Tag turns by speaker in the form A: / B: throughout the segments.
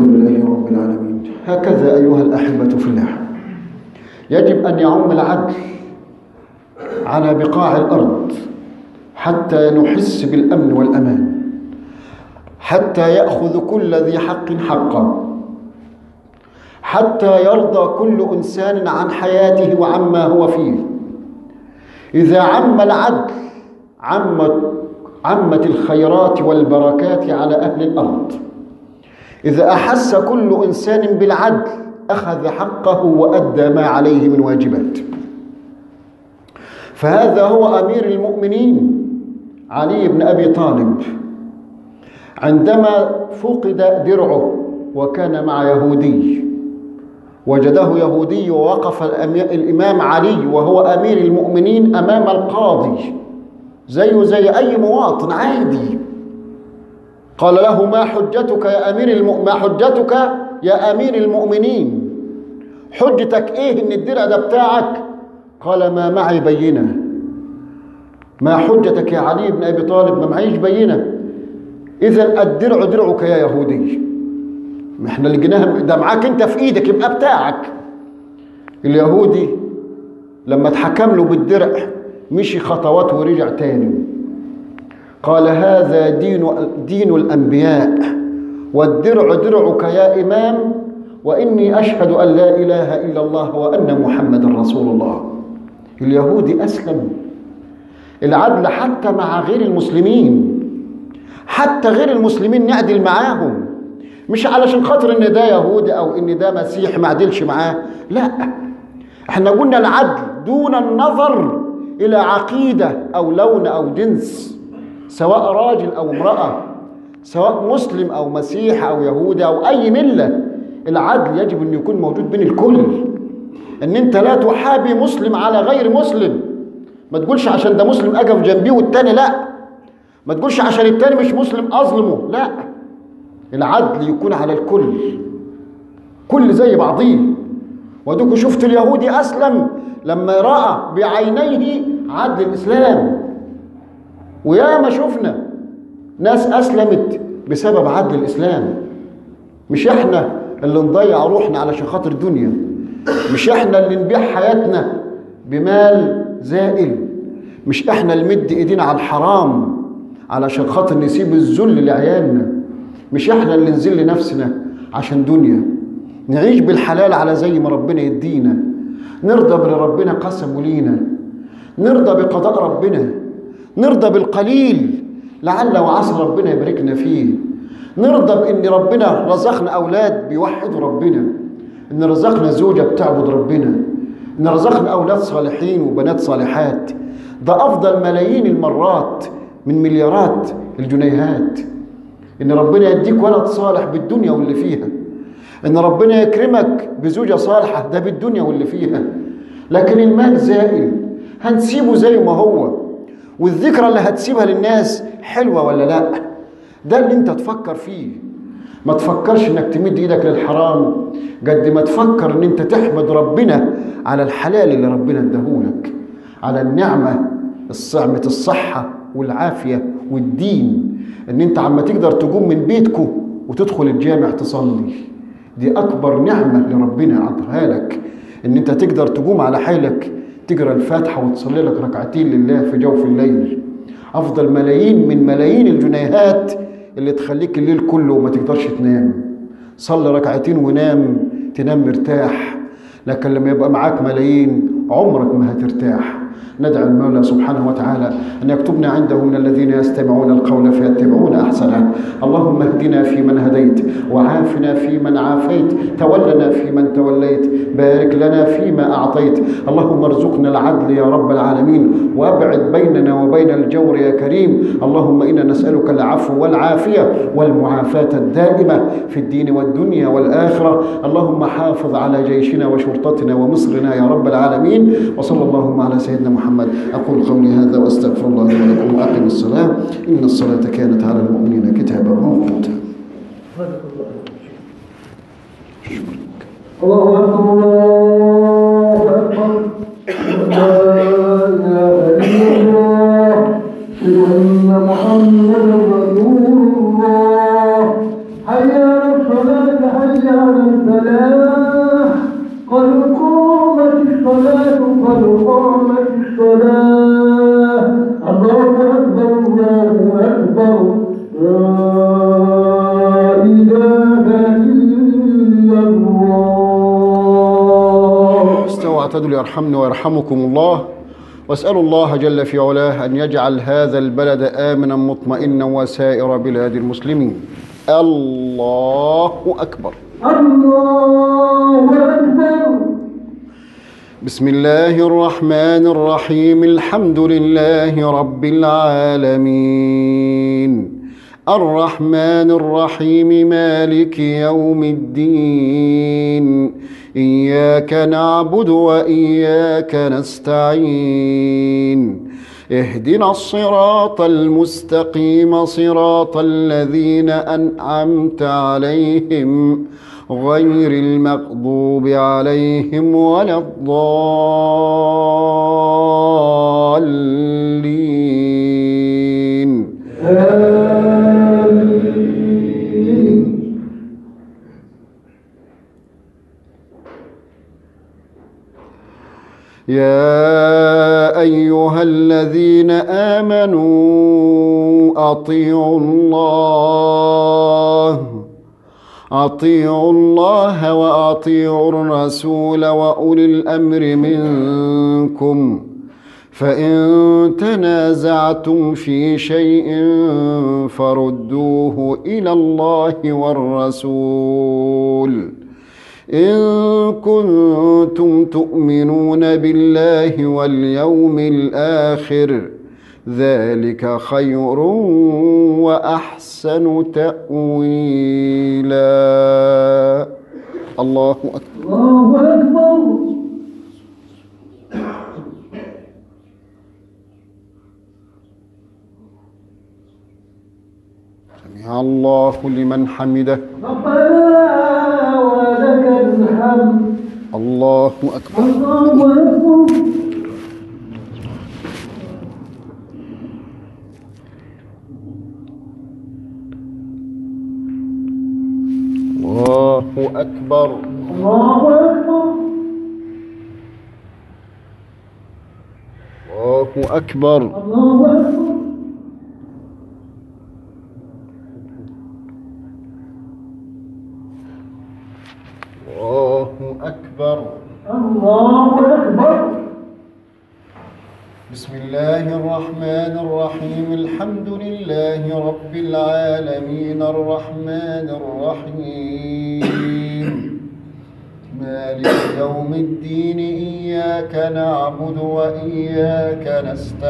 A: لله رب العالمين هكذا أيها الأحبة في الله يجب أن يعم العدل على بقاع الأرض حتى نحس بالأمن والأمان حتى يأخذ كل ذي حق حقه حتى يرضى كل إنسان عن حياته وعما هو فيه إذا عم العدل عمت عمت الخيرات والبركات على أهل الأرض إذا أحس كل إنسان بالعدل أخذ حقه وأدى ما عليه من واجبات فهذا هو أمير المؤمنين علي بن أبي طالب عندما فقد درعه وكان مع يهودي وجده يهودي ووقف الإمام علي وهو أمير المؤمنين أمام القاضي زيه زي أي مواطن عادي قال له ما حجتك يا أمير الم... ما حجتك يا أمير المؤمنين حجتك إيه إن الدرع ده بتاعك قال ما معي بينة ما حجتك يا علي بن أبي طالب ما معيش بينة إذا الدرع درعك يا يهودي ما احنا اللي جيناها ده معاك انت في ايدك يبقى بتاعك اليهودي لما اتحكم له بالدرع مشي خطوات ورجع تاني قال هذا دين دين الانبياء والدرع درعك يا امام واني اشهد ان لا اله الا الله وان محمدا رسول الله اليهودي اسلم العدل حتى مع غير المسلمين حتى غير المسلمين نعدل معاهم مش علشان خاطر ان ده يهودي او ان ده مسيح ما عدلش معاه لا احنا قلنا العدل دون النظر الى عقيده او لون او جنس سواء راجل او امراه سواء مسلم او مسيح او يهودي او اي مله العدل يجب ان يكون موجود بين الكل ان انت لا تحابي مسلم على غير مسلم ما تقولش عشان ده مسلم اقف جنبيه والتاني لا ما تقولش عشان التاني مش مسلم اظلمه لا العدل يكون على الكل كل زي بعضيه ودوك شفت اليهودي اسلم لما راى بعينيه عدل الاسلام ويا ما شفنا ناس اسلمت بسبب عدل الاسلام مش احنا اللي نضيع روحنا علشان خاطر الدنيا مش احنا اللي نبيع حياتنا بمال زائل مش احنا اللي مد ايدينا على الحرام علشان خاطر نسيب الذل لعيالنا مش احنا اللي نذل نفسنا عشان دنيا نعيش بالحلال على زي ما ربنا يدينا نرضى باللي ربنا قسمه لينا نرضى بقضاء ربنا نرضى بالقليل لعل وعسى ربنا يباركنا فيه نرضى بان ربنا رزقنا اولاد بيوحدوا ربنا ان رزقنا زوجه بتعبد ربنا ان رزقنا اولاد صالحين وبنات صالحات ده افضل ملايين المرات من مليارات الجنيهات ان ربنا يديك ولد صالح بالدنيا واللي فيها ان ربنا يكرمك بزوجة صالحة ده بالدنيا واللي فيها لكن المال زائل هنسيبه زي ما هو والذكرى اللي هتسيبها للناس حلوة ولا لا ده اللي انت تفكر فيه ما تفكرش انك تمد ايدك للحرام قد ما تفكر ان انت تحمد ربنا على الحلال اللي ربنا اداهولك على النعمة الصعمة الصحة والعافية والدين ان انت عما تقدر تقوم من بيتكو وتدخل الجامع تصلي دي اكبر نعمة لربنا عطاها لك ان انت تقدر تقوم على حالك تقرا الفاتحة وتصلي لك ركعتين لله في جوف الليل افضل ملايين من ملايين الجنيهات اللي تخليك الليل كله وما تقدرش تنام صلي ركعتين ونام تنام مرتاح لكن لما يبقى معاك ملايين عمرك ما هترتاح ندعو المولى سبحانه وتعالى أن يكتبنا عنده من الذين يستمعون القول فيتبعون أحسنه اللهم اهدنا فيمن هديت وعافنا فيمن عافيت تولنا فيمن توليت بارك لنا فيما أعطيت اللهم ارزقنا العدل يا رب العالمين وابعد بيننا وبين الجور يا كريم اللهم إنا نسألك العفو والعافية والمعافاة الدائمة في الدين والدنيا والآخرة اللهم حافظ على جيشنا وشرطتنا ومصرنا يا رب العالمين وصلى اللهم على سيدنا محمد أقول قولي هذا وأستغفر الله لي ولكم وأقم الصلاة إن الصلاة كانت على المؤمنين كتابا موقوتا
B: الله أكبر الله أكبر لا إله إلا الله أشهد أن محمدا رسول الله حي على الصلاة حي
A: واعتدوا يرحمني ويرحمكم الله واسألوا الله جل في علاه أن يجعل هذا البلد آمنا مطمئنا وسائر بلاد المسلمين الله أكبر
B: الله أكبر
A: بسم الله الرحمن الرحيم الحمد لله رب العالمين الرحمن الرحيم مالك يوم الدين إياك نعبد وإياك نستعين اهدنا الصراط المستقيم صراط الذين أنعمت عليهم غير المغضوب عليهم ولا الضالين
B: آمين
A: يا ايها الذين امنوا اطيعوا الله اطيعوا الله واطيعوا الرسول واولي الامر منكم فان تنازعتم في شيء فردوه الى الله والرسول ان كنتم تؤمنون بالله واليوم الاخر ذلك خير واحسن تاويلا الله اكبر
B: الله أكبر
A: سمع الله لمن حمده
B: ربنا ولك الحمد
A: الله اكبر
B: الله أكبر
A: الله اكبر
B: الله أكبر
A: الله اكبر
B: الله أكبر
A: الله اكبر
B: الله أكبر
A: بسم الله الرحمن الرحيم الحمد لله رب العالمين الرحمن الرحيم مالك يوم الدين إياك نعبد وإياك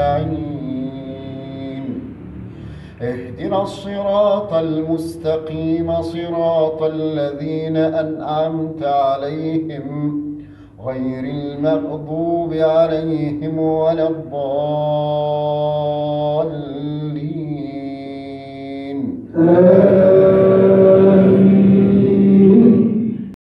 A: نستعين اهدنا الصراط المستقيم صراط الذين أنعمت عليهم غير المغضوب عليهم ولا الضالين
B: آمين